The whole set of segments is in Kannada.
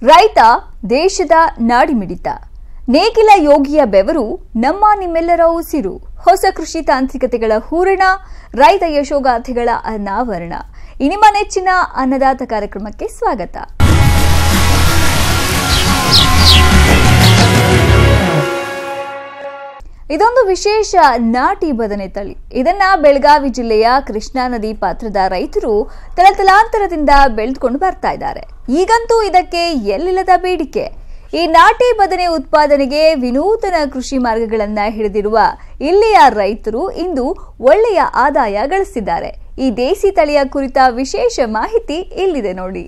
ರೈತ ದೇಶದ ನಾಡಿಮಿಡಿತ ನೇಗಿಲ ಯೋಗಿಯ ಬೆವರು ನಮ್ಮ ನಿಮ್ಮೆಲ್ಲರ ಉಸಿರು ಹೊಸ ಕೃಷಿ ತಾಂತ್ರಿಕತೆಗಳ ಹೂರಣ ರೈತ ಯಶೋಗಾಥೆಗಳ ಅನಾವರಣ ಈ ನಿಮ್ಮ ನೆಚ್ಚಿನ ಅನ್ನದಾತ ಕಾರ್ಯಕ್ರಮಕ್ಕೆ ಸ್ವಾಗತ ಇದೊಂದು ವಿಶೇಷ ನಾಟಿ ಬದನೆ ತಳಿ ಇದನ್ನ ಬೆಳಗಾವಿ ಜಿಲ್ಲೆಯ ಕೃಷ್ಣಾ ನದಿ ಪಾತ್ರದ ರೈತರು ತಲತಲಾಂತರದಿಂದ ಬೆಳೆದುಕೊಂಡು ಬರ್ತಾ ಇದ್ದಾರೆ ಈಗಂತೂ ಇದಕ್ಕೆ ಎಲ್ಲಿಲ್ಲದ ಬೇಡಿಕೆ ಈ ನಾಟಿ ಬದನೆ ಉತ್ಪಾದನೆಗೆ ವಿನೂತನ ಕೃಷಿ ಮಾರ್ಗಗಳನ್ನ ಹಿಡಿದಿರುವ ಇಲ್ಲಿಯ ರೈತರು ಇಂದು ಒಳ್ಳೆಯ ಆದಾಯ ಗಳಿಸಿದ್ದಾರೆ ಈ ದೇಸಿ ತಳಿಯ ಕುರಿತ ವಿಶೇಷ ಮಾಹಿತಿ ಇಲ್ಲಿದೆ ನೋಡಿ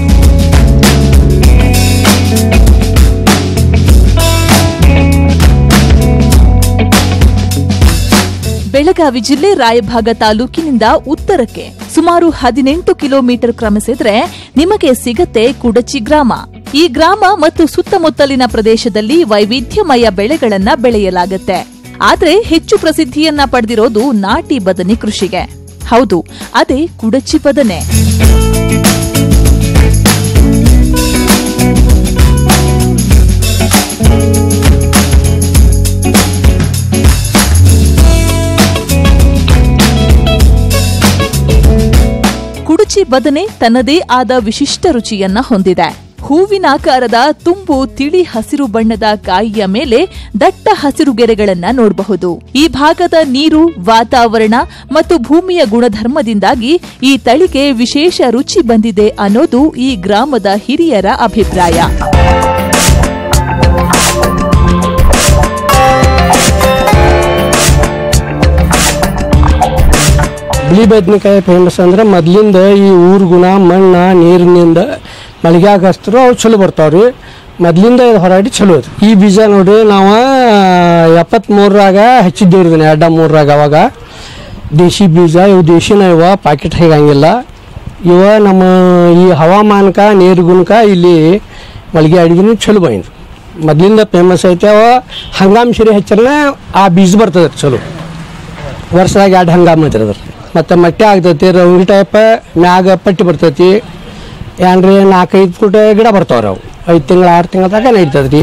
ಬೆಳಗಾವಿ ಜಿಲ್ಲೆ ರಾಯಭಾಗ ತಾಲೂಕಿನಿಂದ ಉತ್ತರಕ್ಕೆ ಸುಮಾರು ಹದಿನೆಂಟು ಕಿಲೋಮೀಟರ್ ಕ್ರಮಿಸಿದ್ರೆ ನಿಮಗೆ ಸಿಗತ್ತೆ ಕುಡಚಿ ಗ್ರಾಮ ಈ ಗ್ರಾಮ ಮತ್ತು ಸುತ್ತಮುತ್ತಲಿನ ಪ್ರದೇಶದಲ್ಲಿ ವೈವಿಧ್ಯಮಯ ಬೆಳೆಗಳನ್ನ ಬೆಳೆಯಲಾಗುತ್ತೆ ಆದ್ರೆ ಹೆಚ್ಚು ಪ್ರಸಿದ್ಧಿಯನ್ನ ಪಡೆದಿರೋದು ನಾಟಿ ಬದನೆ ಕೃಷಿಗೆ ಹೌದು ಅದೇ ಕುಡಚಿ ಬದನೆ ಕುಡುಚಿ ಬದನೆ ತನ್ನದೇ ಆದ ವಿಶಿಷ್ಟ ರುಚಿಯನ್ನ ಹೊಂದಿದೆ ಹೂವಿನಾಕಾರದ ತುಂಬು ತಿಳಿ ಹಸಿರು ಬಣ್ಣದ ಕಾಯಿಯ ಮೇಲೆ ದಟ್ಟ ಹಸಿರು ಗೆರೆಗಳನ್ನ ನೋಡಬಹುದು ಈ ಭಾಗದ ನೀರು ವಾತಾವರಣ ಮತ್ತು ಭೂಮಿಯ ಗುಣಧರ್ಮದಿಂದಾಗಿ ಈ ತಳಿಗೆ ವಿಶೇಷ ರುಚಿ ಬಂದಿದೆ ಅನ್ನೋದು ಈ ಗ್ರಾಮದ ಹಿರಿಯರ ಅಭಿಪ್ರಾಯ ಬಿಳಿ ಬದ್ನಿಕಾಯಿ ಫೇಮಸ್ ಅಂದ್ರೆ ಮೊದ್ಲಿಂದ ಈ ಊರ್ ಗುಣ ಮಣ್ಣ ನೀರಿನಿಂದ ಮಳಿಗ್ಯಾಗ ಹಚ್ತರು ಅವು ಚಲೋ ಬರ್ತಾವ್ರಿ ಮೊದ್ಲಿಂದ ಇದು ಹೊರಾಡಿ ಚಲೋ ಐತಿ ಈ ಬೀಜ ನೋಡ್ರಿ ನಾವು ಎಪ್ಪತ್ತ್ಮೂರರಾಗ ಹಚ್ಚಿದ್ದೇವ್ರಿ ಇದನ್ನ ಎರಡ ಮೂರರಾಗ ಅವಾಗ ದೇಶಿ ಬೀಜ ಇವು ದೇಶಿನ ಇವ ಪಾಕೆಟ್ ಹೇಗಂಗಿಲ್ಲ ಇವ ನಮ್ಮ ಈ ಹವಾಮಾನಕ ನೀರು ಗುಣಕ ಇಲ್ಲಿ ಮಳಿಗೆ ಅಡಿಗೆನ ಚಲೋ ಬೈಂದು ಮೊದ್ಲಿಂದ ಫೇಮಸ್ ಐತೆ ಅವ ಹಂಗಾಮ್ ಸಿರಿ ಹಚ್ಚರನ ಆ ಬೀಜ ಬರ್ತದೆ ಚಲೋ ವರ್ಷದಾಗ ಎರಡು ಹಂಗಾಮ ಐತ್ರಿ ಅದ್ರ ಮತ್ತು ಮಟ್ಟಿ ಆಗ್ತೈತಿ ರೌಂಡಿ ಟೈಪ್ ಮ್ಯಾಗ ಪಟ್ಟಿ ಬರ್ತೈತಿ ಏನ್ರಿ ನಾಲ್ಕೈದು ಫುಟ್ ಗಿಡ ಬರ್ತಾವ್ರಿ ಅವು ಐದು ತಿಂಗಳು ಆರು ತಿಂಗಳದಾಗ ನಡೀತದ್ರಿ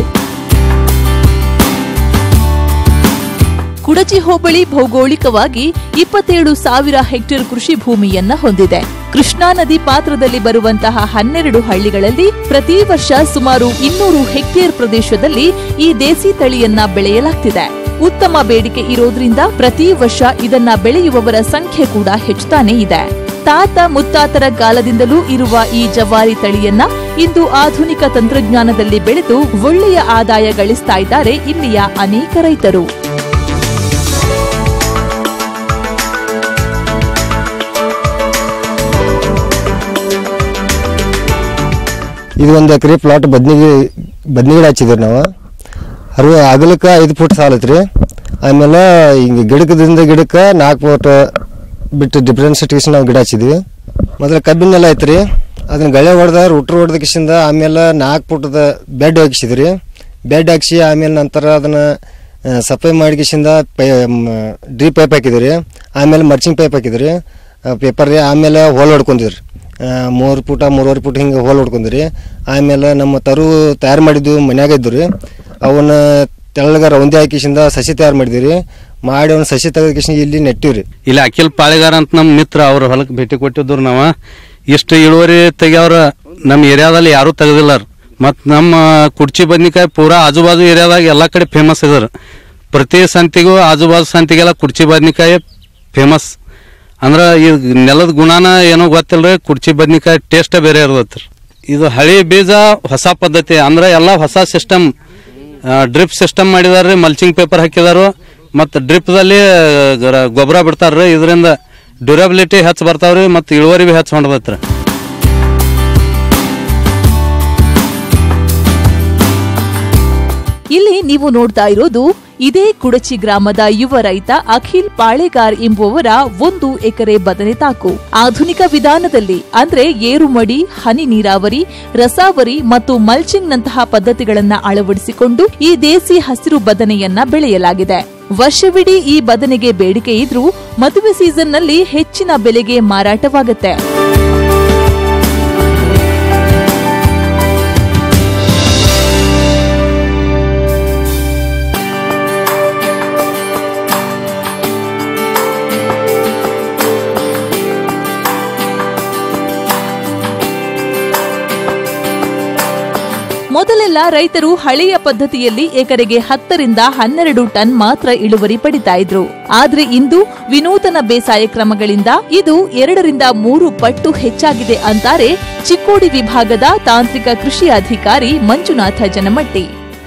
ಕುಡಚಿ ಹೋಬಳಿ ಭೌಗೋಳಿಕವಾಗಿ ಇಪ್ಪತ್ತೇಳು ಸಾವಿರ ಹೆಕ್ಟೇರ್ ಕೃಷಿ ಭೂಮಿಯನ್ನ ಹೊಂದಿದೆ ಕೃಷ್ಣಾ ನದಿ ಪಾತ್ರದಲ್ಲಿ ಬರುವಂತಹ ಹನ್ನೆರಡು ಹಳ್ಳಿಗಳಲ್ಲಿ ಪ್ರತಿ ವರ್ಷ ಸುಮಾರು ಇನ್ನೂರು ಹೆಕ್ಟೇರ್ ಪ್ರದೇಶದಲ್ಲಿ ಈ ದೇಸಿ ತಳಿಯನ್ನ ಬೆಳೆಯಲಾಗ್ತಿದೆ ಉತ್ತಮ ಬೇಡಿಕೆ ಇರೋದ್ರಿಂದ ಪ್ರತಿ ವರ್ಷ ಇದನ್ನ ಬೆಳೆಯುವವರ ಸಂಖ್ಯೆ ಕೂಡ ಹೆಚ್ಚುತ್ತಾನೆ ಇದೆ ತಾತ ಮುತ್ತಾತರ ಕಾಲದಿಂದಲೂ ಇರುವ ಈ ಜವಾರಿ ತಳಿಯನ್ನ ಇಂದು ಆಧುನಿಕ ತಂತ್ರಜ್ಞಾನದಲ್ಲಿ ಬೆಳೆದು ಒಳ್ಳೆಯ ಆದಾಯ ಗಳಿಸ್ತಾ ಇದ್ದಾರೆ ಇಲ್ಲಿಯ ಅನೇಕ ರೈತರು ಇದು ಒಂದು ಎಕರೆ ಪ್ಲಾಟ್ ಬದ್ನಿಗೆ ಬದ್ನಿ ಗಿಡ ಹಚ್ಚಿದ್ರಿ ನಾವು ಅರು ಅಗಲಕ್ಕೆ ಐದು ಫುಟ್ ಸಾಲ ಐತ್ರಿ ಆಮೇಲೆ ಹಿಂಗೆ ಗಿಡಕದಿಂದ ಗಿಡಕ್ಕೆ ನಾಲ್ಕು ಫುಟ್ ಬಿಟ್ಟು ಡಿಫ್ರೆನ್ಸ್ ಇಟ್ಕಿಸಿ ನಾವು ಗಿಡ ಹಚ್ಚಿದ್ವಿ ಮೊದಲು ಕಬ್ಬಿನೆಲ್ಲ ಐತ್ರಿ ಅದನ್ನ ಗಳೆ ಹೊಡೆದ ರೂಟ್ರ್ ಹೊಡೆದ ಕಿಸಿಂದ ಆಮೇಲೆ ನಾಲ್ಕು ಫುಟ್ದ ಬೆಡ್ ಹಾಕಿಸಿದ್ರಿ ಬೆಡ್ ಹಾಕಿಸಿ ಆಮೇಲೆ ನಂತರ ಅದನ್ನು ಸಫಾಯಿ ಮಾಡಿ ಕಿಸಿಂದ ಪೈ ಡ್ರೀಪ್ ಪೈಪ್ ಹಾಕಿದ್ರಿ ಆಮೇಲೆ ಮರ್ಚಿಂಗ್ ಪೈಪ್ ಹಾಕಿದ್ರಿ ಪೇಪರ್ ರೀ ಆಮೇಲೆ ಹೋಲ್ ಹೊಡ್ಕೊಂಡಿದ್ರಿ ಮೂರು ಫುಟ ಮೂರುವರೆ ಫುಟ್ ಹಿಂಗೆ ಹೋಲ್ ಹೊಡ್ಕೊಂಡ್ರಿ ಆಮೇಲೆ ನಮ್ಮ ತರು ತಯಾರು ಮಾಡಿದ್ದು ಮನ್ಯಾಗ ಇದ್ದು ರೀ ಅವನ್ನ ತೆಳ್ಳಗ ರೌಂದಿ ಹಾಕಿಸಿಂದ ಸಸಿ ತಯಾರು ಮಾಡಿದ್ವಿ ಮಾಡಿ ಅವ್ನ ಸಸಿ ತೆಗೆದ ಕಿಸಿಂದ ಇಲ್ಲಿ ನೆಟ್ಟಿವ್ರಿ ಇಲ್ಲಿ ಅಖಿಲ್ ಪಾಳೆಗಾರ ಅಂತ ನಮ್ಮ ಮಿತ್ರ ಅವ್ರ ಹೊಲಕ್ಕೆ ಭೇಟಿ ಕೊಟ್ಟಿದ್ರು ನಾವ ಇಷ್ಟು ಇಳುವರಿ ತೆಗ್ಯವ್ರ ನಮ್ಮ ಏರಿಯಾದಲ್ಲಿ ಯಾರೂ ತೆಗೆದಿಲ್ಲ ಮತ್ತು ನಮ್ಮ ಕುಡ್ಚಿ ಬದ್ನಿಕಾಯಿ ಪೂರಾ ಆಜು ಬಾಜು ಏರಿಯಾದಾಗ ಎಲ್ಲ ಕಡೆ ಫೇಮಸ್ ಇದಾರೆ ಪ್ರತಿ ಸಂತಿಗೂ ಆಜು ಬಾಜು ಸಂತಿಗೆಲ್ಲ ಕುಡ್ಚಿ ಬದ್ನಿಕಾಯಿ ಫೇಮಸ್ ಅಂದ್ರೆ ಈ ನೆಲದ ಗುಣನ ಏನೋ ಗೊತ್ತಿಲ್ರಿ ಕುಡ್ಚಿ ಬದ್ನಿಕಾಯಿ ಟೇಸ್ಟ್ ಬೇರೆ ಇರ್ತೈತ್ರಿ ಇದು ಹಳಿ ಬೀಜ ಹೊಸ ಪದ್ಧತಿ ಅಂದ್ರೆ ಎಲ್ಲ ಹೊಸ ಸಿಸ್ಟಮ್ ಡ್ರಿಪ್ ಸಿಸ್ಟಮ್ ಮಾಡಿದಾರ್ರಿ ಮಲ್ಚಿಂಗ್ ಪೇಪರ್ ಹಾಕಿದಾರು ಮತ್ತು ಡ್ರಿಪ್ದಲ್ಲಿ ಗೊಬ್ಬರ ಬಿಡ್ತಾರ್ರಿ ಇದರಿಂದ ಡ್ಯೂರಬಿಲಿಟಿ ಹೆಚ್ಚು ಬರ್ತಾವ್ರಿ ಮತ್ತು ಇಳುವರಿ ಬಿ ಹೆಚ್ಚು ಹೊಂಡದೈತ್ರಿ ಇಲ್ಲಿ ನೀವು ನೋಡ್ತಾ ಇರೋದು ಇದೇ ಕುಡಚಿ ಗ್ರಾಮದ ಯುವ ರೈತ ಅಖಿಲ್ ಪಾಳೆಗಾರ್ ಎಂಬುವವರ ಒಂದು ಎಕರೆ ಬದನೆ ತಾಕು ಆಧುನಿಕ ವಿಧಾನದಲ್ಲಿ ಅಂದ್ರೆ ಏರುಮಡಿ ಹನಿ ನೀರಾವರಿ ರಸಾವರಿ ಮತ್ತು ಮಲ್ಚಿಂಗ್ನಂತಹ ಪದ್ಧತಿಗಳನ್ನ ಅಳವಡಿಸಿಕೊಂಡು ಈ ದೇಸಿ ಹಸಿರು ಬದನೆಯನ್ನ ಬೆಳೆಯಲಾಗಿದೆ ವರ್ಷವಿಡೀ ಈ ಬದನೆಗೆ ಬೇಡಿಕೆ ಇದ್ರೂ ಮದುವೆ ಸೀಸನ್ನಲ್ಲಿ ಹೆಚ್ಚಿನ ಬೆಲೆಗೆ ಮಾರಾಟವಾಗುತ್ತೆ ಮೊದಲೆಲ್ಲ ರೈತರು ಹಳೆಯ ಪದ್ಧತಿಯಲ್ಲಿ ಎಕರೆಗೆ ಹತ್ತರಿಂದ ಹನ್ನೆರಡು ಟನ್ ಮಾತ್ರ ಇಳುವರಿ ಪಡಿತಾ ಇದ್ರು ಆದ್ರೆ ಇಂದು ವಿನೂತನ ಬೇಸಾಯ ಕ್ರಮಗಳಿಂದ ಇದು ಎರಡರಿಂದ ಮೂರು ಪಟ್ಟು ಹೆಚ್ಚಾಗಿದೆ ಅಂತಾರೆ ಚಿಕ್ಕೋಡಿ ವಿಭಾಗದ ತಾಂತ್ರಿಕ ಕೃಷಿ ಅಧಿಕಾರಿ ಮಂಜುನಾಥ ಜನಮಟ್ಟಿ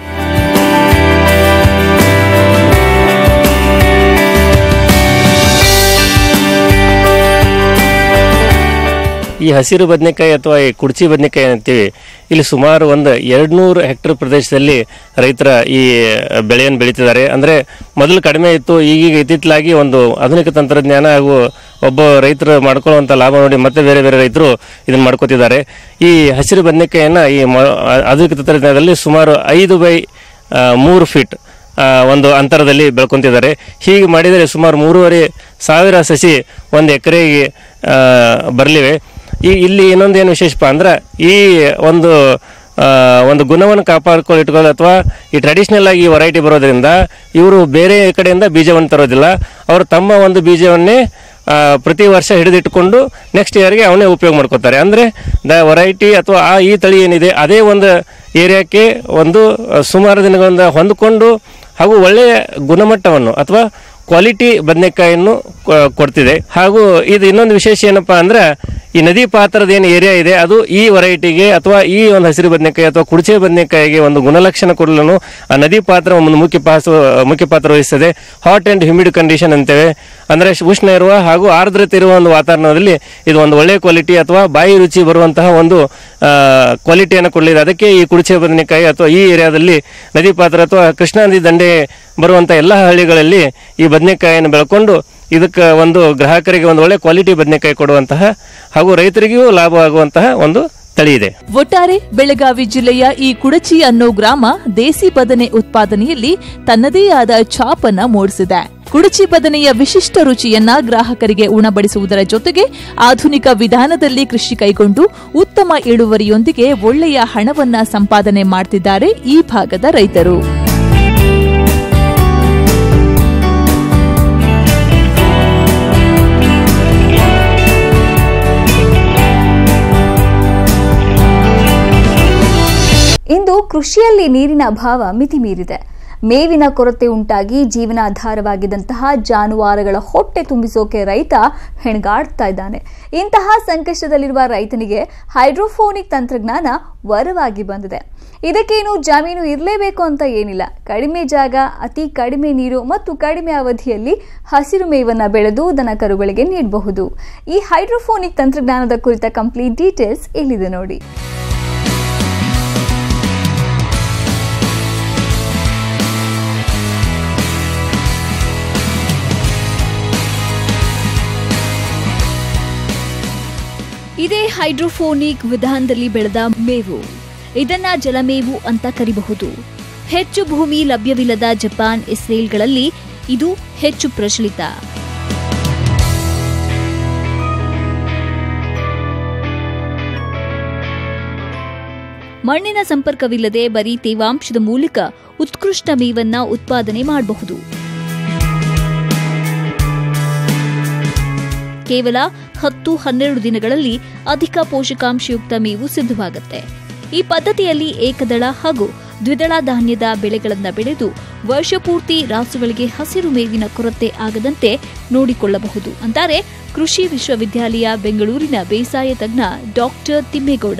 ಈ ಹಸಿರು ಬದನೆಕಾಯಿ ಅಥವಾ ಈ ಕುಡ್ಚಿ ಬದನೆಕಾಯಿ ಅಂತೀವಿ ಇಲ್ಲಿ ಸುಮಾರು ಒಂದು ಎರಡ್ನೂರು ಹೆಕ್ಟರ್ ಪ್ರದೇಶದಲ್ಲಿ ರೈತರ ಈ ಬೆಳೆಯನ್ನು ಬೆಳೀತಿದ್ದಾರೆ ಅಂದರೆ ಮೊದಲು ಕಡಿಮೆ ಇತ್ತು ಈಗೀಗ ಇತ್ತಿತ್ತಲಾಗಿ ಒಂದು ಆಧುನಿಕ ತಂತ್ರಜ್ಞಾನ ಹಾಗೂ ಒಬ್ಬ ರೈತರು ಮಾಡ್ಕೊಳ್ಳುವಂಥ ಲಾಭ ನೋಡಿ ಮತ್ತೆ ಬೇರೆ ಬೇರೆ ರೈತರು ಇದನ್ನು ಮಾಡ್ಕೋತಿದ್ದಾರೆ ಈ ಹಸಿರು ಬದನೆಕಾಯಿಯನ್ನು ಈ ಮ- ಆಧುನಿಕ ತಂತ್ರಜ್ಞಾನದಲ್ಲಿ ಸುಮಾರು ಐದು ಬೈ ಆ, ಮೂರು ಫೀಟ್ ಆ, ಒಂದು ಅಂತರದಲ್ಲಿ ಬೆಳ್ಕೊಂತಿದ್ದಾರೆ ಹೀಗೆ ಮಾಡಿದರೆ ಸುಮಾರು ಮೂರುವರೆ ಸಾವಿರ ಸಸಿ ಒಂದು ಎಕರೆಗೆ ಬರಲಿವೆ ಈ ಇಲ್ಲಿ ಇನ್ನೊಂದು ಏನು ವಿಶೇಷಪ್ಪ ಅಂದ್ರೆ ಈ ಒಂದು ಆ, ಒಂದು ಗುಣವನ್ನು ಕಾಪಾಡ್ಕೊಂಡು ಇಟ್ಕೊಳ್ಳೋದು ಅಥವಾ ಈ ಟ್ರೆಡಿಷ್ನಲ್ ಆಗಿ ವೆರೈಟಿ ಬರೋದ್ರಿಂದ ಇವರು ಬೇರೆ ಕಡೆಯಿಂದ ಬೀಜವನ್ನು ತರೋದಿಲ್ಲ ಅವರು ತಮ್ಮ ಒಂದು ಬೀಜವನ್ನೇ ಆ, ಪ್ರತಿ ವರ್ಷ ಹಿಡಿದಿಟ್ಟುಕೊಂಡು ನೆಕ್ಸ್ಟ್ ಇಯರ್ಗೆ ಅವನೇ ಉಪಯೋಗ ಮಾಡ್ಕೋತಾರೆ ಅಂದರೆ ದ ವೆರೈಟಿ ಅಥವಾ ಆ ಈ ತಳಿ ಏನಿದೆ ಅದೇ ಒಂದು ಏರಿಯಾಕ್ಕೆ ಒಂದು ಆ, ಸುಮಾರು ದಿನಗಳಿಂದ ಹೊಂದಿಕೊಂಡು ಹಾಗೂ ಒಳ್ಳೆಯ ಗುಣಮಟ್ಟವನ್ನು ಅಥವಾ ಕ್ವಾಲಿಟಿ ಬದನೆಕಾಯಿಯನ್ನು ಕೊ- ಕೊಡ್ತಿದೆ ಹಾಗೂ ಇದು ಇನ್ನೊಂದು ವಿಶೇಷ ಏನಪ್ಪಾ ಅಂದ್ರೆ ಈ ನದಿ ಪಾತ್ರದ ಏನು ಏರಿಯಾ ಇದೆ ಅದು ಈ ವೆರೈಟಿಗೆ ಅಥವಾ ಈ ಒಂದು ಹಸಿರು ಬದನೆಕಾಯಿ ಅಥವಾ ಕುಡಿಚೆ ಬದನೆಕಾಯಿಗೆ ಒಂದು ಗುಣಲಕ್ಷಣ ಕೊಡಲು ಆ ನದಿ ಪಾತ್ರ ಒಂದು ಮುಖ್ಯ ಪಾತ್ರ ಮುಖ್ಯ ಪಾತ್ರ ವಹಿಸ್ತದೆ ಹಾಟ್ ಅಂಡ್ ಹ್ಯೂಮಿಡ್ ಕಂಡೀಷನ್ ಅಂತೇವೆ ಅಂದರೆ ಉಷ್ಣ ಇರುವ ಹಾಗೂ ಆರ್ದ್ರತೆ ಇರುವ ಒಂದು ವಾತಾವರಣದಲ್ಲಿ ಇದು ಒಂದು ಒಳ್ಳೆಯ ಕ್ವಾಲಿಟಿ ಅಥವಾ ಬಾಯಿ ರುಚಿ ಬರುವಂತಹ ಒಂದು ಕ್ವಾಲಿಟಿಯನ್ನು ಕೊಡಲಿದೆ ಅದಕ್ಕೆ ಈ ಕುಡಿಚೆ ಬದನೆಕಾಯಿ ಅಥವಾ ಈ ಏರಿಯಾದಲ್ಲಿ ನದಿ ಪಾತ್ರ ಅಥವಾ ಕೃಷ್ಣಾ ನದಿ ದಂಡೆ ಬರುವಂಥ ಎಲ್ಲ ಹಳ್ಳಿಗಳಲ್ಲಿ ಈ ಬದನೆಕಾಯಿಯನ್ನು ಬೆಳ್ಕೊಂಡು ಇದಕ್ಕೆ ಒಂದು ಗ್ರಾಹಕರಿಗೆ ಒಂದು ಒಳ್ಳೆ ಕ್ವಾಲಿಟಿ ಬದನೆಕಾಯಿ ಕೊಡುವಂತಹ ಹಾಗೂ ರೈತರಿಗೂ ಲಾಭ ಆಗುವಂತಹ ಒಂದು ತಳಿ ಇದೆ ಒಟ್ಟಾರೆ ಬೆಳಗಾವಿ ಜಿಲ್ಲೆಯ ಈ ಕುಡಚಿ ಅನ್ನೋ ಗ್ರಾಮ ದೇಸಿ ಬದನೆ ಉತ್ಪಾದನೆಯಲ್ಲಿ ತನ್ನದೇ ಆದ ಛಾಪನ್ನ ಮೂಡಿಸಿದೆ ಕುಡಚಿ ಬದನೆಯ ವಿಶಿಷ್ಟ ರುಚಿಯನ್ನ ಗ್ರಾಹಕರಿಗೆ ಉಣಬಡಿಸುವುದರ ಜೊತೆಗೆ ಆಧುನಿಕ ವಿಧಾನದಲ್ಲಿ ಕೃಷಿ ಕೈಗೊಂಡು ಉತ್ತಮ ಇಳುವರಿಯೊಂದಿಗೆ ಒಳ್ಳೆಯ ಹಣವನ್ನ ಸಂಪಾದನೆ ಮಾಡ್ತಿದ್ದಾರೆ ಈ ಭಾಗದ ರೈತರು ಇಂದು ಕೃಷಿಯಲ್ಲಿ ನೀರಿನ ಅಭಾವ ಮಿತಿ ಮೀರಿದೆ ಮೇವಿನ ಕೊರತೆ ಉಂಟಾಗಿ ಜೀವನಾಧಾರವಾಗಿದ್ದಂತಹ ಜಾನುವಾರುಗಳ ಹೊಟ್ಟೆ ತುಂಬಿಸೋಕೆ ರೈತ ಹೆಣಗಾಡ್ತಾ ಇದ್ದಾನೆ ಇಂತಹ ಸಂಕಷ್ಟದಲ್ಲಿರುವ ರೈತನಿಗೆ ಹೈಡ್ರೋಫೋನಿಕ್ ತಂತ್ರಜ್ಞಾನ ವರವಾಗಿ ಬಂದಿದೆ ಇದಕ್ಕೇನು ಜಮೀನು ಇರಲೇಬೇಕು ಅಂತ ಏನಿಲ್ಲ ಕಡಿಮೆ ಜಾಗ ಅತಿ ಕಡಿಮೆ ನೀರು ಮತ್ತು ಕಡಿಮೆ ಅವಧಿಯಲ್ಲಿ ಹಸಿರು ಮೇವನ್ನ ಬೆಳೆದು ದನ ಕರುಗಳಿಗೆ ನೀಡಬಹುದು ಈ ಹೈಡ್ರೋಫೋನಿಕ್ ತಂತ್ರಜ್ಞಾನದ ಕುರಿತ ಕಂಪ್ಲೀಟ್ ಡೀಟೇಲ್ಸ್ ಇಲ್ಲಿದೆ ನೋಡಿ ಇದೇ ಹೈಡ್ರೋಫೋನಿಕ್ ವಿಧಾನದಲ್ಲಿ ಬೆಳೆದ ಮೇವು ಇದನ್ನ ಜಲಮೇವು ಅಂತ ಕರಿಬಹುದು ಹೆಚ್ಚು ಭೂಮಿ ಲಭ್ಯವಿಲ್ಲದ ಜಪಾನ್ ಇಸ್ರೇಲ್ಗಳಲ್ಲಿ ಇದು ಹೆಚ್ಚು ಪ್ರಚಲಿತ ಮಣ್ಣಿನ ಸಂಪರ್ಕವಿಲ್ಲದೆ ಬರೀ ತೇವಾಂಶದ ಮೂಲಕ ಉತ್ಕೃಷ್ಟ ಮೇವನ್ನ ಉತ್ಪಾದನೆ ಮಾಡಬಹುದು ಕೇವಲ ಹತ್ತು ಹನ್ನೆರಡು ದಿನಗಳಲ್ಲಿ ಅಧಿಕ ಪೋಷಕಾಂಶಯುಕ್ತ ಮೇವು ಸಿದ್ಧವಾಗುತ್ತೆ ಈ ಪದ್ಧತಿಯಲ್ಲಿ ಏಕದಳ ಹಾಗೂ ದ್ವಿದಳ ಧಾನ್ಯದ ಬೆಳೆಗಳನ್ನು ಬೆಳೆದು ವರ್ಷಪೂರ್ತಿ ರಾಸುಗಳಿಗೆ ಹಸಿರು ಮೇವಿನ ಕೊರತೆ ಆಗದಂತೆ ನೋಡಿಕೊಳ್ಳಬಹುದು ಅಂತಾರೆ ಕೃಷಿ ವಿಶ್ವವಿದ್ಯಾಲಯ ಬೆಂಗಳೂರಿನ ಬೇಸಾಯ ತಜ್ಞ ಡಾಕ್ಟರ್ ತಿಮ್ಮೇಗೌಡ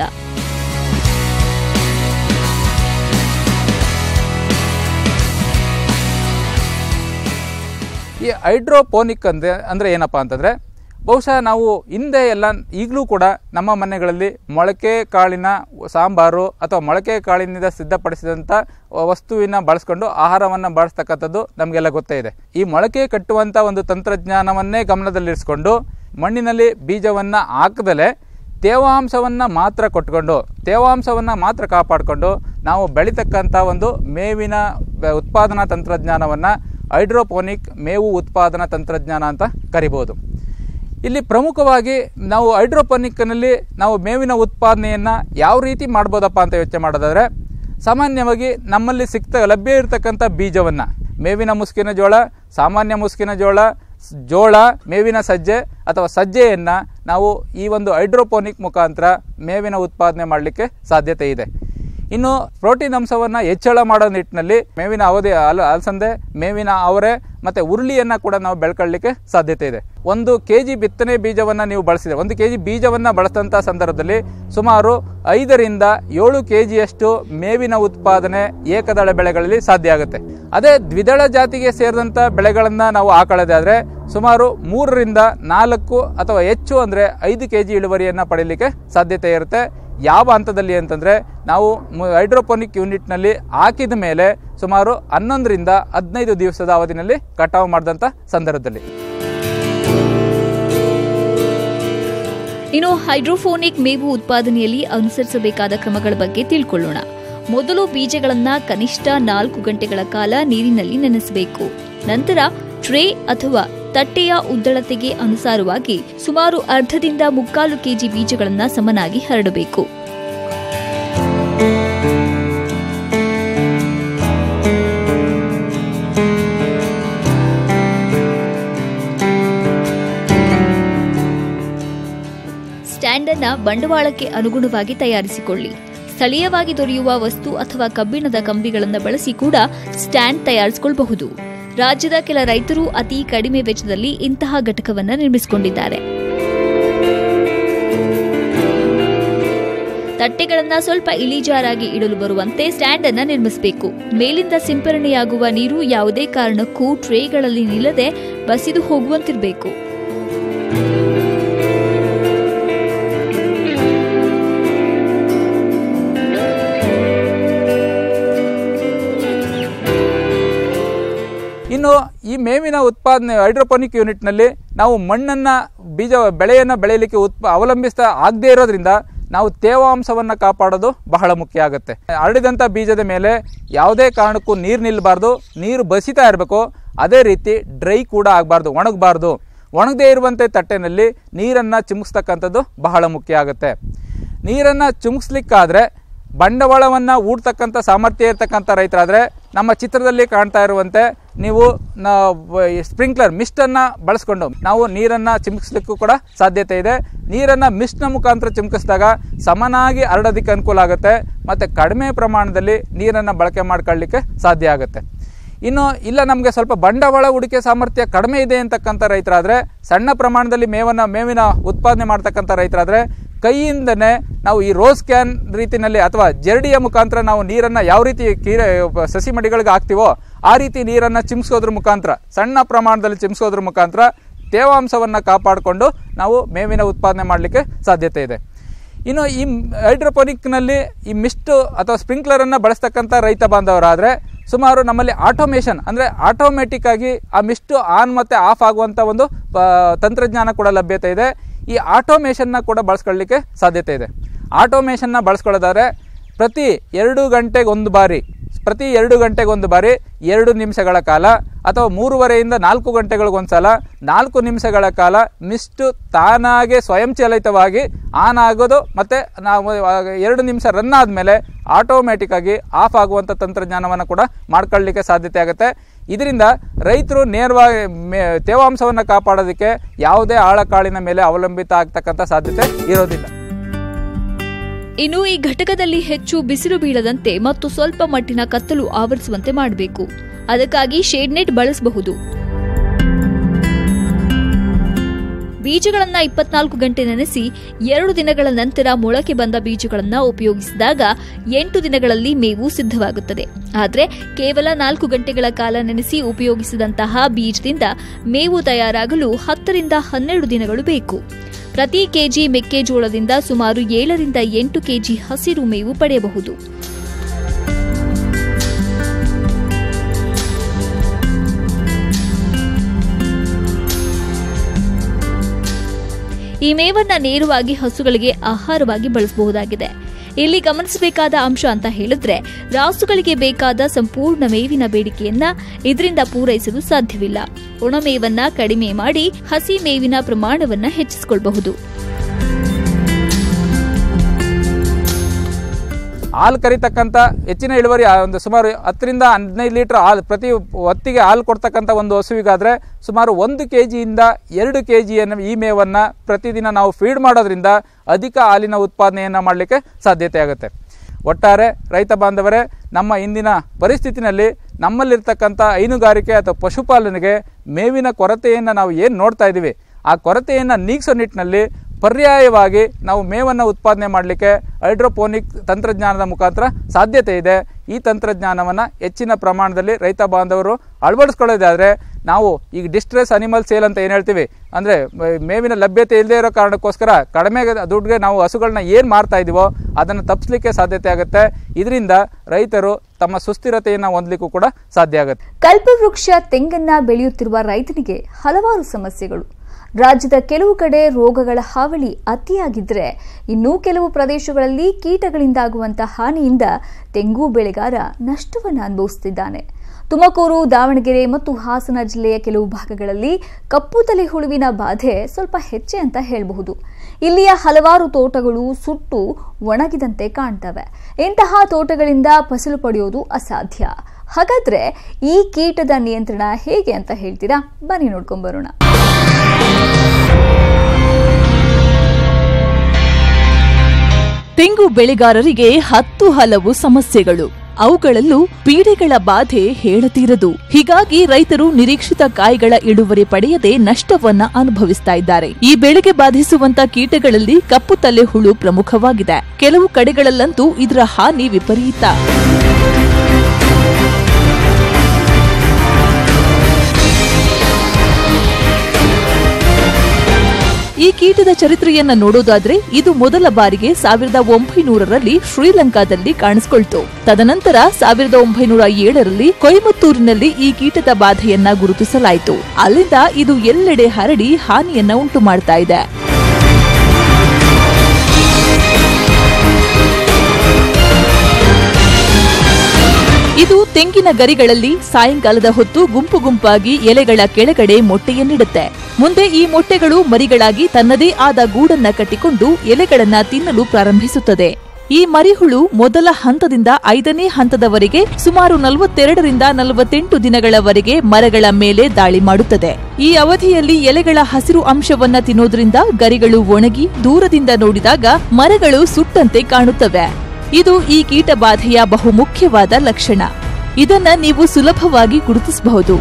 ಈ ಹೈಡ್ರೋಪೋನಿಕ್ ಅಂದ್ರೆ ಅಂದರೆ ಏನಪ್ಪ ಅಂತಂದರೆ ಬಹುಶಃ ನಾವು ಹಿಂದೆ ಎಲ್ಲ ಈಗಲೂ ಕೂಡ ನಮ್ಮ ಮನೆಗಳಲ್ಲಿ ಮೊಳಕೆ ಕಾಳಿನ ಸಾಂಬಾರು ಅಥವಾ ಮೊಳಕೆ ಕಾಳಿನಿಂದ ಸಿದ್ಧಪಡಿಸಿದಂಥ ವಸ್ತುವಿನ ಬಳಸ್ಕೊಂಡು ಆಹಾರವನ್ನು ಬಳಸ್ತಕ್ಕಂಥದ್ದು ನಮಗೆಲ್ಲ ಗೊತ್ತೇ ಇದೆ ಈ ಮೊಳಕೆ ಕಟ್ಟುವಂಥ ಒಂದು ತಂತ್ರಜ್ಞಾನವನ್ನೇ ಗಮನದಲ್ಲಿರಿಸಿಕೊಂಡು ಮಣ್ಣಿನಲ್ಲಿ ಬೀಜವನ್ನು ಹಾಕದಲೇ ತೇವಾಂಶವನ್ನು ಮಾತ್ರ ಕೊಟ್ಕೊಂಡು ತೇವಾಂಶವನ್ನು ಮಾತ್ರ ಕಾಪಾಡಿಕೊಂಡು ನಾವು ಬೆಳೀತಕ್ಕಂಥ ಒಂದು ಮೇವಿನ ಬ- ಉತ್ಪಾದನಾ ತಂತ್ರಜ್ಞಾನವನ್ನು ಹೈಡ್ರೋಪೋನಿಕ್ ಮೇವು ಉತ್ಪಾದನಾ ತಂತ್ರಜ್ಞಾನ ಅಂತ ಕರಿಬೋದು ಇಲ್ಲಿ ಪ್ರಮುಖವಾಗಿ ನಾವು ಹೈಡ್ರೋಪೋನಿಕ್ನಲ್ಲಿ ನಾವು ಮೇವಿನ ಉತ್ಪಾದನೆಯನ್ನು ಯಾವ ರೀತಿ ಮಾಡ್ಬೋದಪ್ಪ ಅಂತ ಯೋಚನೆ ಮಾಡೋದಾದರೆ ಸಾಮಾನ್ಯವಾಗಿ ನಮ್ಮಲ್ಲಿ ಸಿಕ್ತ ಲಭ್ಯ ಇರತಕ್ಕಂಥ ಬೀಜವನ್ನು ಮೇವಿನ ಮುಸುಕಿನ ಜೋಳ ಸಾಮಾನ್ಯ ಮುಸುಕಿನ ಜೋಳ ಸ್- ಜೋಳ ಮೇವಿನ ಸಜ್ಜೆ ಅಥವಾ ಸಜ್ಜೆಯನ್ನು ನಾವು ಈ ಒಂದು ಹೈಡ್ರೋಪೋನಿಕ್ ಮುಖಾಂತರ ಮೇವಿನ ಉತ್ಪಾದನೆ ಮಾಡಲಿಕ್ಕೆ ಸಾಧ್ಯತೆ ಇದೆ ಇನ್ನು ಪ್ರೋಟೀನ್ ಅಂಶವನ್ನು ಹೆಚ್ಚಳ ಮಾಡೋ ನಿಟ್ಟಿನಲ್ಲಿ ಮೇವಿನ ಅವಧಿ ಅಲ ಅಲಸಂದೆ ಮೇವಿನ ಅವರೆ ಮತ್ತು ಉರುಳಿಯನ್ನು ಕೂಡ ನಾವು ಬೆಳ್ಕೊಳ್ಳಿಕ್ಕೆ ಸಾಧ್ಯತೆ ಇದೆ ಒಂದು ಕೆ ಜಿ ಬಿತ್ತನೆ ಬೀಜವನ್ನು ನೀವು ಬಳಸಿದ್ರೆ ಒಂದು ಕೆ ಜಿ ಬೀಜವನ್ನು ಬಳಸಿದಂಥ ಸಂದರ್ಭದಲ್ಲಿ ಸುಮಾರು ಐದರಿಂದ ಏಳು ಕೆ ಜಿಯಷ್ಟು ಮೇವಿನ ಉತ್ಪಾದನೆ ಏಕದಳ ಬೆಳೆಗಳಲ್ಲಿ ಸಾಧ್ಯ ಆಗುತ್ತೆ ಅದೇ ದ್ವಿದಳ ಜಾತಿಗೆ ಸೇರಿದಂಥ ಬೆಳೆಗಳನ್ನು ನಾವು ಹಾಕೊಳ್ಳೋದಾದರೆ ಸುಮಾರು ಮೂರರಿಂದ ನಾಲ್ಕು ಅಥವಾ ಹೆಚ್ಚು ಅಂದರೆ ಐದು ಕೆ ಜಿ ಇಳುವರಿಯನ್ನು ಪಡೀಲಿಕ್ಕೆ ಸಾಧ್ಯತೆ ಇರುತ್ತೆ ಯಾವ ಹಂತದಲ್ಲಿ ಅಂತಂದರೆ ನಾವು ಹೈಡ್ರೋಪೋನಿಕ್ ಯೂನಿಟ್ನಲ್ಲಿ ಹಾಕಿದ ಮೇಲೆ ಸುಮಾರು ಹನ್ನೊಂದರಿಂದ ಹದಿನೈದು ದಿವಸದ ಅವಧಿನಲ್ಲಿ ಕಟಾವು ಮಾಡಿದಂಥ ಸಂದರ್ಭದಲ್ಲಿ ಇನ್ನು ಹೈಡ್ರೋಫೋನಿಕ್ ಮೇವು ಉತ್ಪಾದನೆಯಲ್ಲಿ ಅನುಸರಿಸಬೇಕಾದ ಕ್ರಮಗಳ ಬಗ್ಗೆ ತಿಳ್ಕೊಳ್ಳೋಣ ಮೊದಲು ಬೀಜಗಳನ್ನ ಕನಿಷ್ಠ ನಾಲ್ಕು ಗಂಟೆಗಳ ಕಾಲ ನೀರಿನಲ್ಲಿ ನೆನೆಸಬೇಕು ನಂತರ ಟ್ರೇ ಅಥವಾ ತಟ್ಟೆಯ ಉದ್ದಳತೆಗೆ ಅನುಸಾರವಾಗಿ ಸುಮಾರು ಅರ್ಧದಿಂದ ಮುಕ್ಕಾಲು ಕೆಜಿ ಬೀಜಗಳನ್ನ ಸಮನಾಗಿ ಹರಡಬೇಕು ಸ್ಟ್ಯಾಂಡ್ ಅನ್ನ ಬಂಡವಾಳಕ್ಕೆ ಅನುಗುಣವಾಗಿ ತಯಾರಿಸಿಕೊಳ್ಳಿ ಸ್ಥಳೀಯವಾಗಿ ದೊರೆಯುವ ವಸ್ತು ಅಥವಾ ಕಬ್ಬಿಣದ ಕಂಬಿಗಳನ್ನು ಬಳಸಿ ಕೂಡ ಸ್ಟ್ಯಾಂಡ್ ತಯಾರಿಸಿಕೊಳ್ಳಬಹುದು ರಾಜ್ಯದ ಕೆಲ ರೈತರು ಅತಿ ಕಡಿಮೆ ವೆಚ್ಚದಲ್ಲಿ ಇಂತಹ ಘಟಕವನ್ನ ನಿರ್ಮಿಸಿಕೊಂಡಿದ್ದಾರೆ ತಟ್ಟೆಗಳನ್ನ ಸ್ವಲ್ಪ ಇಳಿಜಾರಾಗಿ ಇಡಲು ಬರುವಂತೆ ಸ್ಟ್ಯಾಂಡ್ ಅನ್ನ ನಿರ್ಮಿಸಬೇಕು ಮೇಲಿಂದ ಸಿಂಪರಣೆಯಾಗುವ ನೀರು ಯಾವುದೇ ಕಾರಣಕ್ಕೂ ಟ್ರೇಗಳಲ್ಲಿ ನಿಲ್ಲದೆ ಬಸಿದು ಹೋಗುವಂತಿರಬೇಕು ಇನ್ನು ಈ ಮೇವಿನ ಉತ್ಪಾದನೆ ಹೈಡ್ರೋಪೋನಿಕ್ ಯೂನಿಟ್ನಲ್ಲಿ ನಾವು ಮಣ್ಣನ್ನು ಬೀಜ ಬೆಳೆಯನ್ನು ಬೆಳೆಯಲಿಕ್ಕೆ ಉತ್ಪ ಅವಲಂಬಿಸ್ತಾ ಆಗದೇ ಇರೋದ್ರಿಂದ ನಾವು ತೇವಾಂಶವನ್ನು ಕಾಪಾಡೋದು ಬಹಳ ಮುಖ್ಯ ಆಗುತ್ತೆ ಹರಡಿದಂಥ ಬೀಜದ ಮೇಲೆ ಯಾವುದೇ ಕಾರಣಕ್ಕೂ ನೀರು ನಿಲ್ಲಬಾರ್ದು ನೀರು ಬಸಿತಾ ಇರಬೇಕು ಅದೇ ರೀತಿ ಡ್ರೈ ಕೂಡ ಆಗಬಾರ್ದು ಒಣಗಬಾರ್ದು ಒಣಗದೇ ಇರುವಂತೆ ತಟ್ಟೆನಲ್ಲಿ ನೀರನ್ನು ಚಿಮುಕ್ಸ್ತಕ್ಕಂಥದ್ದು ಬಹಳ ಮುಖ್ಯ ಆಗುತ್ತೆ ನೀರನ್ನು ಚಿಮುಕ್ಸ್ಲಿಕ್ಕಾದರೆ ಬಂಡವಾಳವನ್ನು ಹೂಡ್ತಕ್ಕಂಥ ಸಾಮರ್ಥ್ಯ ಇರ್ತಕ್ಕಂಥ ರೈತರಾದರೆ ನಮ್ಮ ಚಿತ್ರದಲ್ಲಿ ಕಾಣ್ತಾ ಇರುವಂತೆ ನೀವು ಸ್ಪ್ರಿಂಕ್ಲರ್ ಮಿಸ್ಟನ್ನು ಬಳಸ್ಕೊಂಡು ನಾವು ನೀರನ್ನು ಚಿಮುಕಿಸ್ಲಿಕ್ಕೂ ಕೂಡ ಸಾಧ್ಯತೆ ಇದೆ ನೀರನ್ನು ಮಿಸ್ಟ್ನ ಮುಖಾಂತರ ಚಿಮುಕಿಸಿದಾಗ ಸಮನಾಗಿ ಹರಡೋದಕ್ಕೆ ಅನುಕೂಲ ಆಗುತ್ತೆ ಮತ್ತು ಕಡಿಮೆ ಪ್ರಮಾಣದಲ್ಲಿ ನೀರನ್ನು ಬಳಕೆ ಮಾಡ್ಕೊಳ್ಳಿಕ್ಕೆ ಸಾಧ್ಯ ಆಗುತ್ತೆ ಇನ್ನು ಇಲ್ಲ ನಮಗೆ ಸ್ವಲ್ಪ ಬಂಡವಾಳ ಹೂಡಿಕೆ ಸಾಮರ್ಥ್ಯ ಕಡಿಮೆ ಇದೆ ಅಂತಕ್ಕಂಥ ರೈತರಾದರೆ ಸಣ್ಣ ಪ್ರಮಾಣದಲ್ಲಿ ಮೇವನ್ನು ಮೇವಿನ ಉತ್ಪಾದನೆ ಮಾಡ್ತಕ್ಕಂಥ ರೈತರಾದರೆ ಕೈಯಿಂದನೇ ನಾವು ಈ ರೋಸ್ ಕ್ಯಾನ್ ರೀತಿಯಲ್ಲಿ ಅಥವಾ ಜರಡಿಯ ಮುಖಾಂತರ ನಾವು ನೀರನ್ನು ಯಾವ ರೀತಿ ಕೀರೆ ಸಸಿ ಮಡಿಗಳಿಗೆ ಹಾಕ್ತೀವೋ ಆ ರೀತಿ ನೀರನ್ನು ಚಿಮ್ಸೋದ್ರ ಮುಖಾಂತರ ಸಣ್ಣ ಪ್ರಮಾಣದಲ್ಲಿ ಚಿಮ್ಸೋದ್ರ ಮುಖಾಂತರ ತೇವಾಂಶವನ್ನು ಕಾಪಾಡಿಕೊಂಡು ನಾವು ಮೇವಿನ ಉತ್ಪಾದನೆ ಮಾಡಲಿಕ್ಕೆ ಸಾಧ್ಯತೆ ಇದೆ ಇನ್ನು ಈ ಹೈಡ್ರೋಪೋನಿಕ್ನಲ್ಲಿ ಈ ಮಿಸ್ಟು ಅಥವಾ ಸ್ಪ್ರಿಂಕ್ಲರನ್ನು ಬಳಸ್ತಕ್ಕಂಥ ರೈತ ಬಾಂಧವರಾದರೆ ಸುಮಾರು ನಮ್ಮಲ್ಲಿ ಆಟೋಮೇಷನ್ ಅಂದರೆ ಆಟೋಮೆಟಿಕ್ ಆಗಿ ಆ ಮಿಸ್ಟು ಆನ್ ಮತ್ತು ಆಫ್ ಆಗುವಂಥ ಒಂದು ಆ, ತಂತ್ರಜ್ಞಾನ ಕೂಡ ಲಭ್ಯತೆ ಇದೆ ಈ ಆಟೋಮೇಷನ್ನ ಕೂಡ ಬಳಸ್ಕೊಳ್ಳಿಕ್ಕೆ ಸಾಧ್ಯತೆ ಇದೆ ಆಟೋಮೇಷನ್ನ ಬಳಸ್ಕೊಳ್ಳೋದಾದ್ರೆ ಪ್ರತಿ ಎರಡು ಗಂಟೆಗೆ ಒಂದು ಬಾರಿ ಪ್ರತಿ ಎರಡು ಗಂಟೆಗೆ ಒಂದು ಬಾರಿ ಎರಡು ನಿಮಿಷಗಳ ಕಾಲ ಅಥವಾ ಮೂರುವರೆಯಿಂದ ನಾಲ್ಕು ಗಂಟೆಗಳಿಗೊಂದು ಸಲ ನಾಲ್ಕು ನಿಮಿಷಗಳ ಕಾಲ ಮಿಸ್ಟು ತಾನಾಗೆ ಸ್ವಯಂಚಾಲಿತವಾಗಿ ಆನ್ ಆಗೋದು ಮತ್ತು ನಾವು ಆಗ ಎರಡು ನಿಮಿಷ ರನ್ ಆದಮೇಲೆ ಆಟೋಮೆಟಿಕ್ ಆಗಿ ಆಫ್ ಆಗುವಂಥ ತಂತ್ರಜ್ಞಾನವನ್ನು ಕೂಡ ಮಾಡ್ಕೊಳ್ಳಿಕ್ಕೆ ಸಾಧ್ಯತೆ ಆಗುತ್ತೆ ಇದರಿಂದ ರೈತರು ನೇರವಾಗಿ ಮೇ ತೇವಾಂಶವನ್ನು ಕಾಪಾಡೋದಕ್ಕೆ ಯಾವುದೇ ಆಳಕಾಳಿನ ಮೇಲೆ ಅವಲಂಬಿತ ಆಗ್ತಕ್ಕಂಥ ಸಾಧ್ಯತೆ ಇರೋದಿಲ್ಲ ಇನ್ನು ಈ ಘಟಕದಲ್ಲಿ ಹೆಚ್ಚು ಬಿಸಿಲು ಬೀಳದಂತೆ ಮತ್ತು ಸ್ವಲ್ಪ ಮಟ್ಟಿನ ಕತ್ತಲು ಆವರಿಸುವಂತೆ ಮಾಡಬೇಕು ಅದಕ್ಕಾಗಿ ಶೇಡ್ ನೆಟ್ ಬಳಸಬಹುದು ಬೀಜಗಳನ್ನ ಇಪ್ಪತ್ನಾಲ್ಕು ಗಂಟೆ ನೆನೆಸಿ ಎರಡು ದಿನಗಳ ನಂತರ ಮೊಳಕೆ ಬಂದ ಬೀಜಗಳನ್ನ ಉಪಯೋಗಿಸಿದಾಗ ಎಂಟು ದಿನಗಳಲ್ಲಿ ಮೇವು ಸಿದ್ಧವಾಗುತ್ತದೆ ಆದರೆ ಕೇವಲ ನಾಲ್ಕು ಗಂಟೆಗಳ ಕಾಲ ನೆನೆಸಿ ಉಪಯೋಗಿಸಿದಂತಹ ಬೀಜದಿಂದ ಮೇವು ತಯಾರಾಗಲು ಹತ್ತರಿಂದ ಹನ್ನೆರಡು ದಿನಗಳು ಬೇಕು ಪ್ರತಿ ಕೆಜಿ ಮೆಕ್ಕೆಜೋಳದಿಂದ ಸುಮಾರು ಏಳರಿಂದ ಎಂಟು ಕೆಜಿ ಹಸಿರು ಮೇವು ಪಡೆಯಬಹುದು ಈ ಮೇವನ್ನ ನೇರವಾಗಿ ಹಸುಗಳಿಗೆ ಆಹಾರವಾಗಿ ಬಳಸಬಹುದಾಗಿದೆ ಇಲ್ಲಿ ಗಮನಿಸಬೇಕಾದ ಅಂಶ ಅಂತ ಹೇಳಿದ್ರೆ ರಾಸುಗಳಿಗೆ ಬೇಕಾದ ಸಂಪೂರ್ಣ ಮೇವಿನ ಬೇಡಿಕೆಯನ್ನ ಇದರಿಂದ ಪೂರೈಸಲು ಸಾಧ್ಯವಿಲ್ಲ ಒಣಮೇವನ್ನ ಕಡಿಮೆ ಮಾಡಿ ಹಸಿ ಮೇವಿನ ಪ್ರಮಾಣವನ್ನ ಹೆಚ್ಚಿಸಿಕೊಳ್ಳಬಹುದು ಹಾಲು ಕರಿತಕ್ಕಂಥ ಹೆಚ್ಚಿನ ಇಳುವರಿ ಆ ಒಂದು ಸುಮಾರು ಹತ್ತರಿಂದ ಹದಿನೈದು ಲೀಟ್ರ್ ಹಾಲು ಪ್ರತಿ ಹೊತ್ತಿಗೆ ಹಾಲು ಕೊಡ್ತಕ್ಕಂಥ ಒಂದು ಹಸುವಿಗಾದರೆ ಸುಮಾರು ಒಂದು ಕೆ ಜಿಯಿಂದ ಎರಡು ಕೆ ಜಿಯನ್ನು ಈ ಮೇವನ್ನು ಪ್ರತಿದಿನ ನಾವು ಫೀಡ್ ಮಾಡೋದ್ರಿಂದ ಅಧಿಕ ಹಾಲಿನ ಉತ್ಪಾದನೆಯನ್ನು ಮಾಡಲಿಕ್ಕೆ ಸಾಧ್ಯತೆ ಆಗುತ್ತೆ ಒಟ್ಟಾರೆ ರೈತ ಬಾಂಧವರೇ ನಮ್ಮ ಇಂದಿನ ಪರಿಸ್ಥಿತಿನಲ್ಲಿ ನಮ್ಮಲ್ಲಿರ್ತಕ್ಕಂಥ ಹೈನುಗಾರಿಕೆ ಅಥವಾ ಪಶುಪಾಲನೆಗೆ ಮೇವಿನ ಕೊರತೆಯನ್ನು ನಾವು ಏನು ನೋಡ್ತಾ ಇದ್ದೀವಿ ಆ ಕೊರತೆಯನ್ನು ನೀಗಿಸೋ ನಿಟ್ಟಿನಲ್ಲಿ ಪರ್ಯಾಯವಾಗಿ ನಾವು ಮೇವನ್ನು ಉತ್ಪಾದನೆ ಮಾಡಲಿಕ್ಕೆ ಹೈಡ್ರೋಪೋನಿಕ್ ತಂತ್ರಜ್ಞಾನದ ಮುಖಾಂತರ ಸಾಧ್ಯತೆ ಇದೆ ಈ ತಂತ್ರಜ್ಞಾನವನ್ನು ಹೆಚ್ಚಿನ ಪ್ರಮಾಣದಲ್ಲಿ ರೈತ ಬಾಂಧವರು ಅಳವಡಿಸ್ಕೊಳ್ಳೋದಾದರೆ ನಾವು ಈಗ ಡಿಸ್ಟ್ರೆಸ್ ಅನಿಮಲ್ ಸೇಲ್ ಅಂತ ಏನು ಹೇಳ್ತೀವಿ ಅಂದರೆ ಮೇವಿನ ಲಭ್ಯತೆ ಇಲ್ಲದೆ ಇರೋ ಕಾರಣಕ್ಕೋಸ್ಕರ ಕಡಿಮೆ ದುಡ್ಡಿಗೆ ನಾವು ಹಸುಗಳನ್ನ ಏನು ಮಾರ್ತಾ ಇದ್ದೀವೋ ಅದನ್ನು ತಪ್ಪಿಸ್ಲಿಕ್ಕೆ ಸಾಧ್ಯತೆ ಆಗುತ್ತೆ ಇದರಿಂದ ರೈತರು ತಮ್ಮ ಸುಸ್ಥಿರತೆಯನ್ನು ಹೊಂದಲಿಕ್ಕೂ ಕೂಡ ಸಾಧ್ಯ ಆಗುತ್ತೆ ಕಲ್ಪವೃಕ್ಷ ತೆಂಗನ್ನ ಬೆಳೆಯುತ್ತಿರುವ ರೈತನಿಗೆ ಹಲವಾರು ಸಮಸ್ಯೆಗಳು ರಾಜ್ಯದ ಕೆಲವು ಕಡೆ ರೋಗಗಳ ಹಾವಳಿ ಅತಿಯಾಗಿದ್ದರೆ ಇನ್ನೂ ಕೆಲವು ಪ್ರದೇಶಗಳಲ್ಲಿ ಕೀಟಗಳಿಂದಾಗುವಂತಹ ಹಾನಿಯಿಂದ ತೆಂಗು ಬೆಳೆಗಾರ ನಷ್ಟವನ್ನು ಅನುಭವಿಸುತ್ತಿದ್ದಾನೆ ತುಮಕೂರು ದಾವಣಗೆರೆ ಮತ್ತು ಹಾಸನ ಜಿಲ್ಲೆಯ ಕೆಲವು ಭಾಗಗಳಲ್ಲಿ ಕಪ್ಪು ತಲೆ ಹುಳುವಿನ ಬಾಧೆ ಸ್ವಲ್ಪ ಹೆಚ್ಚೆ ಅಂತ ಹೇಳಬಹುದು ಇಲ್ಲಿಯ ಹಲವಾರು ತೋಟಗಳು ಸುಟ್ಟು ಒಣಗಿದಂತೆ ಕಾಣ್ತವೆ ಇಂತಹ ತೋಟಗಳಿಂದ ಫಸಲು ಪಡೆಯೋದು ಅಸಾಧ್ಯ ಹಾಗಾದ್ರೆ ಈ ಕೀಟದ ನಿಯಂತ್ರಣ ಹೇಗೆ ಅಂತ ಹೇಳ್ತೀರಾ ಬನ್ನಿ ನೋಡ್ಕೊಂಬರೋಣ ತೆಂಗು ಬೆಳೆಗಾರರಿಗೆ ಹತ್ತು ಹಲವು ಸಮಸ್ಯೆಗಳು ಅವುಗಳಲ್ಲೂ ಪೀಡೆಗಳ ಬಾಧೆ ಹೇಳತೀರದು ಹೀಗಾಗಿ ರೈತರು ನಿರೀಕ್ಷಿತ ಕಾಯಿಗಳ ಇಳುವರಿ ಪಡೆಯದೆ ನಷ್ಟವನ್ನ ಅನುಭವಿಸ್ತಾ ಇದ್ದಾರೆ ಈ ಬೆಳೆಗೆ ಬಾಧಿಸುವಂತ ಕೀಟಗಳಲ್ಲಿ ಕಪ್ಪು ತಲೆ ಹುಳು ಪ್ರಮುಖವಾಗಿದೆ ಕೆಲವು ಕಡೆಗಳಲ್ಲಂತೂ ಇದರ ಹಾನಿ ವಿಪರೀತ ಈ ಕೀಟದ ಚರಿತ್ರೆಯನ್ನ ನೋಡೋದಾದ್ರೆ ಇದು ಮೊದಲ ಬಾರಿಗೆ ಸಾವಿರದ ಒಂಬೈನೂರರಲ್ಲಿ ಶ್ರೀಲಂಕಾದಲ್ಲಿ ಕಾಣಿಸಿಕೊಳ್ತು ತದನಂತರ ಸಾವಿರದ ಒಂಬೈನೂರ ಏಳರಲ್ಲಿ ಕೊಯಮತ್ತೂರಿನಲ್ಲಿ ಈ ಕೀಟದ ಬಾಧೆಯನ್ನ ಗುರುತಿಸಲಾಯಿತು ಅಲ್ಲಿಂದ ಇದು ಎಲ್ಲೆಡೆ ಹರಡಿ ಹಾನಿಯನ್ನ ಉಂಟು ಮಾಡ್ತಾ ಇದೆ ಇದು ತೆಂಗಿನ ಗರಿಗಳಲ್ಲಿ ಸಾಯಂಕಾಲದ ಹೊತ್ತು ಗುಂಪು ಗುಂಪಾಗಿ ಎಲೆಗಳ ಕೆಳಗಡೆ ಮೊಟ್ಟೆಯನ್ನಿಡುತ್ತೆ ಮುಂದೆ ಈ ಮೊಟ್ಟೆಗಳು ಮರಿಗಳಾಗಿ ತನ್ನದೇ ಆದ ಗೂಡನ್ನ ಕಟ್ಟಿಕೊಂಡು ಎಲೆಗಳನ್ನ ತಿನ್ನಲು ಪ್ರಾರಂಭಿಸುತ್ತದೆ ಈ ಮರಿಹುಳು ಮೊದಲ ಹಂತದಿಂದ ಐದನೇ ಹಂತದವರೆಗೆ ಸುಮಾರು ನಲವತ್ತೆರಡರಿಂದ ನಲವತ್ತೆಂಟು ದಿನಗಳವರೆಗೆ ಮರಗಳ ಮೇಲೆ ದಾಳಿ ಮಾಡುತ್ತದೆ ಈ ಅವಧಿಯಲ್ಲಿ ಎಲೆಗಳ ಹಸಿರು ಅಂಶವನ್ನ ತಿನ್ನೋದ್ರಿಂದ ಗರಿಗಳು ಒಣಗಿ ದೂರದಿಂದ ನೋಡಿದಾಗ ಮರಗಳು ಸುಟ್ಟಂತೆ ಕಾಣುತ್ತವೆ ಇದು ಈ ಕೀಟಬಾಧೆಯ ಬಹುಮುಖ್ಯವಾದ ಲಕ್ಷಣ ಇದನ್ನ ನೀವು ಸುಲಭವಾಗಿ ಗುರುತಿಸಬಹುದು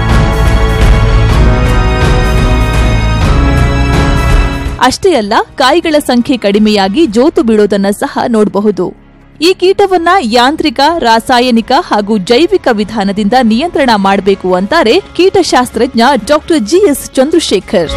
ಅಷ್ಟೇ ಅಲ್ಲ ಕಾಯಿಗಳ ಸಂಖ್ಯೆ ಕಡಿಮೆಯಾಗಿ ಜೋತು ಬೀಳೋದನ್ನ ಸಹ ನೋಡಬಹುದು ಈ ಕೀಟವನ್ನ ಯಾಂತ್ರಿಕ ರಾಸಾಯನಿಕ ಹಾಗೂ ಜೈವಿಕ ವಿಧಾನದಿಂದ ನಿಯಂತ್ರಣ ಮಾಡಬೇಕು ಅಂತಾರೆ ಕೀಟಶಾಸ್ತ್ರಜ್ಞ ಡಾಕ್ಟರ್ ಜಿಎಸ್ ಚಂದ್ರಶೇಖರ್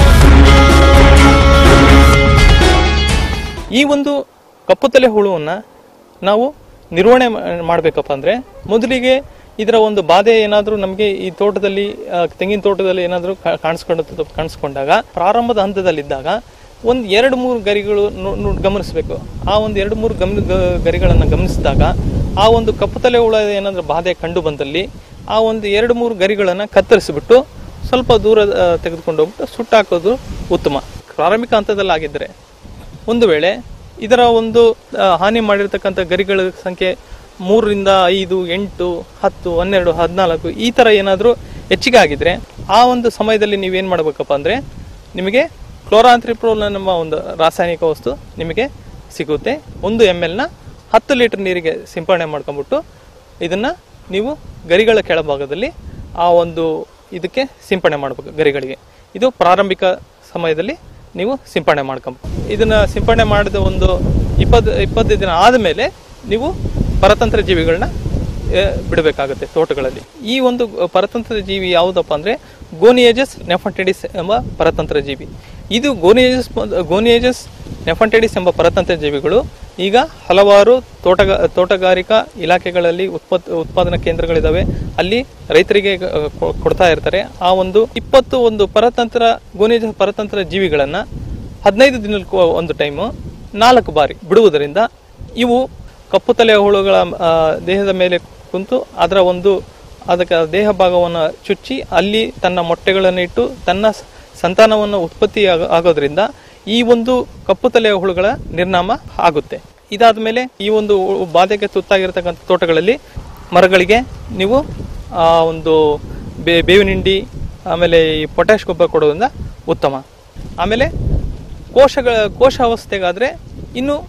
ಈ ಒಂದು ಕಪ್ಪುತಲೆ ಹುಳುವನ್ನ ನಾವು ನಿರ್ವಹಣೆ ಮಾಡಬೇಕಪ್ಪ ಅಂದ್ರೆ ಮೊದಲಿಗೆ ಇದರ ಒಂದು ಬಾಧೆ ಏನಾದರೂ ನಮಗೆ ಈ ತೋಟದಲ್ಲಿ ಆ, ತೆಂಗಿನ ತೋಟದಲ್ಲಿ ಏನಾದರೂ ಕಾಣಿಸ್ಕೊಂಡು ಕಾಣಿಸ್ಕೊಂಡಾಗ ಪ್ರಾರಂಭದ ಹಂತದಲ್ಲಿದ್ದಾಗ ಒಂದು ಎರಡು ಮೂರು ಗರಿಗಳು ನೋ- ನೋ- ಗಮನಿಸಬೇಕು ಆ ಒಂದು ಎರಡು ಮೂರು ಗಮನ ಗ- ಗರಿಗಳನ್ನು ಗಮನಿಸಿದಾಗ ಆ ಒಂದು ಕಪ್ಪುತಲೆ ಹುಳ ಏನಾದರೂ ಬಾಧೆ ಕಂಡು ಬಂದಲ್ಲಿ ಆ ಒಂದು ಎರಡು ಮೂರು ಗರಿಗಳನ್ನು ಕತ್ತರಿಸಿಬಿಟ್ಟು ಸ್ವಲ್ಪ ದೂರ ಆ, ತೆಗೆದುಕೊಂಡು ಹೋಗ್ಬಿಟ್ಟು ಸುಟ್ಟಾಕೋದು ಉತ್ತಮ ಪ್ರಾರಂಭಿಕ ಹಂತದಲ್ಲಾಗಿದ್ದರೆ ಒಂದು ವೇಳೆ ಇದರ ಒಂದು ಆ, ಹಾನಿ ಮಾಡಿರ್ತಕ್ಕಂಥ ಗರಿಗಳ ಸಂಖ್ಯೆ ಮೂರರಿಂದ ಐದು ಎಂಟು ಹತ್ತು ಹನ್ನೆರಡು ಹದಿನಾಲ್ಕು ಈ ಥರ ಏನಾದರೂ ಹೆಚ್ಚಿಗೆ ಆಗಿದ್ರೆ ಆ ಒಂದು ಸಮಯದಲ್ಲಿ ನೀವೇನು ಮಾಡಬೇಕಪ್ಪ ಅಂದರೆ ನಿಮಗೆ ಕ್ಲೋರಾಂತ್ರಿಪ್ರೋಲ್ ನಮ್ಮ ಒಂದು ರಾಸಾಯನಿಕ ವಸ್ತು ನಿಮಗೆ ಸಿಗುತ್ತೆ ಒಂದು ಎಮ್ ಎಲ್ನ ಹತ್ತು ಲೀಟರ್ ನೀರಿಗೆ ಸಿಂಪಡಣೆ ಮಾಡ್ಕೊಂಬಿಟ್ಟು ಇದನ್ನು ನೀವು ಗರಿಗಳ ಕೆಳಭಾಗದಲ್ಲಿ ಆ ಒಂದು ಇದಕ್ಕೆ ಸಿಂಪಡಣೆ ಮಾಡಬೇಕು ಗರಿಗಳಿಗೆ ಇದು ಪ್ರಾರಂಭಿಕ ಸಮಯದಲ್ಲಿ ನೀವು ಸಿಂಪಡಣೆ ಮಾಡ್ಕೊಂಬ ಇದನ್ನ ಸಿಂಪಡಣೆ ಮಾಡಿದ ಒಂದು ಇಪ್ಪತ್ತು ಇಪ್ಪತ್ತು ದಿನ ಆದಮೇಲೆ ನೀವು ಪರತಂತ್ರ ಜೀವಿಗಳನ್ನ ಬಿಡಬೇಕಾಗುತ್ತೆ ತೋಟಗಳಲ್ಲಿ ಈ ಒಂದು ಪರತಂತ್ರ ಜೀವಿ ಯಾವುದಪ್ಪ ಅಂದ್ರೆ ಗೋನಿಯೇಜಸ್ ನೆಫಂಟೆಡಿಸ್ ಎಂಬ ಪರತಂತ್ರ ಜೀವಿ ಇದು ಗೋನಿಯೇಜಸ್ ಗೋನಿಯೇಜಸ್ ನೆಫಂಟೆಡಿಸ್ ಎಂಬ ಪರತಂತ್ರ ಜೀವಿಗಳು ಈಗ ಹಲವಾರು ತೋಟಗ ತೋಟಗಾರಿಕಾ ಇಲಾಖೆಗಳಲ್ಲಿ ಉತ್ಪತ್ ಉತ್ಪಾದನಾ ಕೇಂದ್ರಗಳಿದಾವೆ ಅಲ್ಲಿ ರೈತರಿಗೆ ಆ, ಕೊ- ಕೊಡ್ತಾ ಇರ್ತಾರೆ ಆ ಒಂದು ಇಪ್ಪತ್ತು ಒಂದು ಪರತಂತ್ರ ಗೋನಿಯೇಜಸ್ ಪರತಂತ್ರ ಜೀವಿಗಳನ್ನ ಹದಿನೈದು ದಿನಕ್ಕೂ ಒಂದು ಟೈಮು ನಾಲ್ಕು ಬಾರಿ ಬಿಡುವುದರಿಂದ ಇವು ಕಪ್ಪು ತಲೆ ಹುಳುಗಳ ಆ, ದೇಹದ ಮೇಲೆ ಕುಂತು ಅದರ ಒಂದು ಅದಕ್ಕೆ ದೇಹ ಭಾಗವನ್ನು ಚುಚ್ಚಿ ಅಲ್ಲಿ ತನ್ನ ಮೊಟ್ಟೆಗಳನ್ನು ಇಟ್ಟು ತನ್ನ ಸ- ಸಂತಾನವನ್ನು ಉತ್ಪತ್ತಿ ಆಗ- ಆಗೋದ್ರಿಂದ ಈ ಒಂದು ಕಪ್ಪು ತಲೆಯ ಹುಳುಗಳ ನಿರ್ನಾಮ ಆಗುತ್ತೆ ಇದಾದ ಮೇಲೆ ಈ ಒಂದು ಹು- ಬಾಧೆಗೆ ತುತ್ತಾಗಿರ್ತಕ್ಕಂಥ ತೋಟಗಳಲ್ಲಿ ಮರಗಳಿಗೆ ನೀವು ಆ ಒಂದು ಬೇ ಬೇವಿನ ಹಿಂಡಿ ಆಮೇಲೆ ಈ ಪೊಟ್ಯಾಶ್ ಗೊಬ್ಬರ ಕೊಡೋದ್ರಿಂದ ಉತ್ತಮ ಆಮೇಲೆ ಕೋಶಗಳ ಕೋಶ ಅವಸ್ಥೆಗಾದರೆ ಇನ್ನು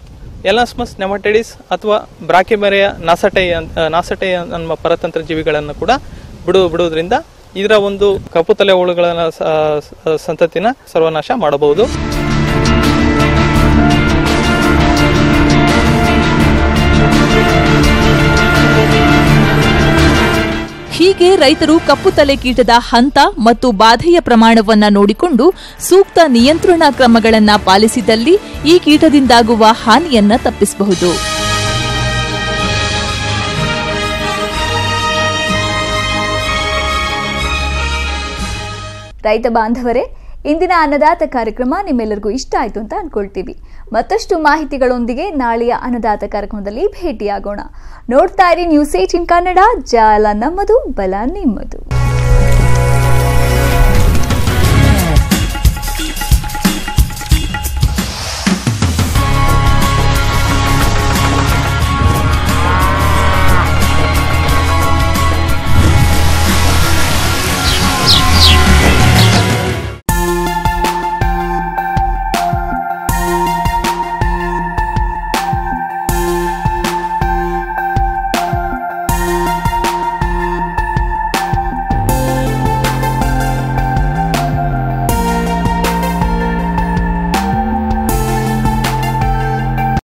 ಎಲಾಸ್ಮಸ್ ನೆಮಟೈಡಿಸ್ ಅಥವಾ ಬ್ರಾಕಿಮೆರೆಯ ನಾಸಟೈ ಅಂತ- ನಾಸಟೈ ಅನ್ನುವ ಪರತಂತ್ರ ಜೀವಿಗಳನ್ನು ಕೂಡ ಬಿಡು ಬಿಡುವುದರಿಂದ ಇದರ ಒಂದು ಕಪ್ಪುತಲೆ ಹುಳುಗಳ ಸ- ಸ- ಸಂತತಿನ ಸರ್ವನಾಶ ಮಾಡಬಹುದು ಹೀಗೆ ರೈತರು ಕಪ್ಪು ತಲೆ ಕೀಟದ ಹಂತ ಮತ್ತು ಬಾಧೆಯ ಪ್ರಮಾಣವನ್ನ ನೋಡಿಕೊಂಡು ಸೂಕ್ತ ನಿಯಂತ್ರಣ ಕ್ರಮಗಳನ್ನ ಪಾಲಿಸಿದಲ್ಲಿ ಈ ಕೀಟದಿಂದಾಗುವ ಹಾನಿಯನ್ನ ತಪ್ಪಿಸಬಹುದು ರೈತ ಬಾಂಧವರೇ ಇಂದಿನ ಅನ್ನದಾತ ಕಾರ್ಯಕ್ರಮ ನಿಮ್ಮೆಲ್ಲರಿಗೂ ಇಷ್ಟ ಆಯ್ತು ಅಂತ ಅನ್ಕೊಳ್ತೀವಿ ಮತ್ತಷ್ಟು ಮಾಹಿತಿಗಳೊಂದಿಗೆ ನಾಳೆಯ ಅನ್ನದಾತ ಕಾರ್ಯಕ್ರಮದಲ್ಲಿ ಭೇಟಿಯಾಗೋಣ ನೋಡ್ತಾ ಇರಿ ನ್ಯೂಸ್ ಏಟಿನ್ ಕನ್ನಡ ಜಾಲ ನಮ್ಮದು ಬಲ ನಿಮ್ಮದು